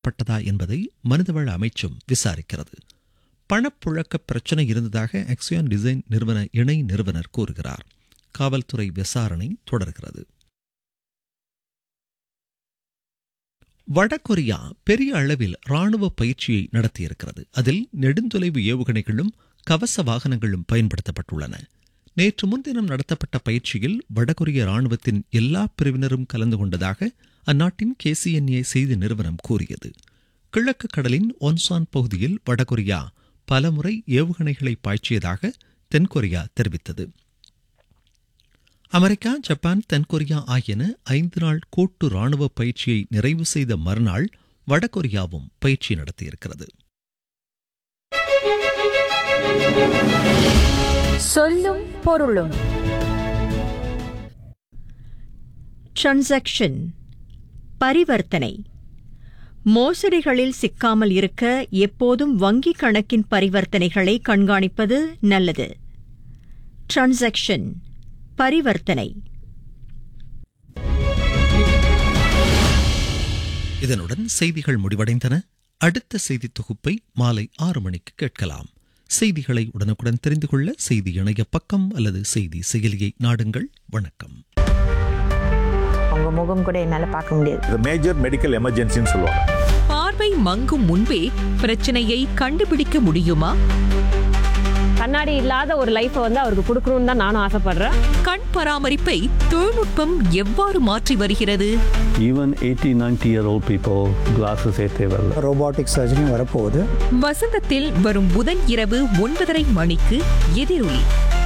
செய்யப்பட்டதா என்பதை மனிதவள அமைச்சும் விசாரிக்கிறது பணப்புழக்க பிரச்சனை இருந்ததாக எக்ஸியான் டிசைன் நிறுவன இணை நிறுவனர் கூறுகிறார் காவல்துறை விசாரணை தொடர்கிறது வடகொரியா பெரிய அளவில் ராணுவ பயிற்சியை நடத்தியிருக்கிறது அதில் நெடுந்தொலைவு ஏவுகணைகளும் கவச வாகனங்களும் பயன்படுத்தப்பட்டுள்ளன நேற்று முன்தினம் நடத்தப்பட்ட பயிற்சியில் வடகொரிய ராணுவத்தின் எல்லா பிரிவினரும் கலந்து கொண்டதாக அந்நாட்டின் கேசிஎன்ஏ செய்தி நிறுவனம் கூறியது கிழக்கு கடலின் ஒன்சான் பகுதியில் வடகொரியா பலமுறை ஏவுகணைகளை பாய்ச்சியதாக தென்கொரியா தெரிவித்தது அமெரிக்கா ஜப்பான் தென்கொரியா ஆகியன ஐந்து நாள் கூட்டு ராணுவ பயிற்சியை நிறைவு செய்த மறுநாள் வடகொரியாவும் பயிற்சி நடத்தியிருக்கிறது சொல்லும் பொருளும் டிரான்சாக்ஷன் பரிவர்த்தனை மோசடிகளில் சிக்காமல் இருக்க எப்போதும் வங்கிக் கணக்கின் பரிவர்த்தனைகளை கண்காணிப்பது நல்லது டிரான்சாக்ஷன் பரிவர்த்தனை இதனுடன் செய்திகள் முடிவடைந்தன அடுத்த செய்தி தொகுப்பை மாலை ஆறு மணிக்கு கேட்கலாம் செய்திகளை உடனுக்குடன் தெரிந்து கொள்ள செய்தி இணைய பக்கம் அல்லது செய்தி செயலியை நாடுங்கள் வணக்கம் உங்க முகம் கூட என்னால பார்க்க முடியாது இது மேஜர் மெடிக்கல் எமர்ஜென்சின்னு சொல்லுவாங்க பார்வை மங்கும் முன்பே பிரச்சனையை கண்டுபிடிக்க முடியுமா கண்ணாடி இல்லாத ஒரு லைஃப்பை வந்து அவருக்கு கொடுக்கணும்னு தான் நானும் ஆசைப்படுறேன் கண் பராமரிப்பை தொழில்நுட்பம் எவ்வாறு மாற்றி வருகிறது Even 80, 90 year old people, glasses ஏ தேவையில்ல ரோபாட்டிக் சர்ஜரியும் வரப்போகுது வசந்தத்தில் வரும் புதன் இரவு ஒன்பதரை மணிக்கு எதிரொலி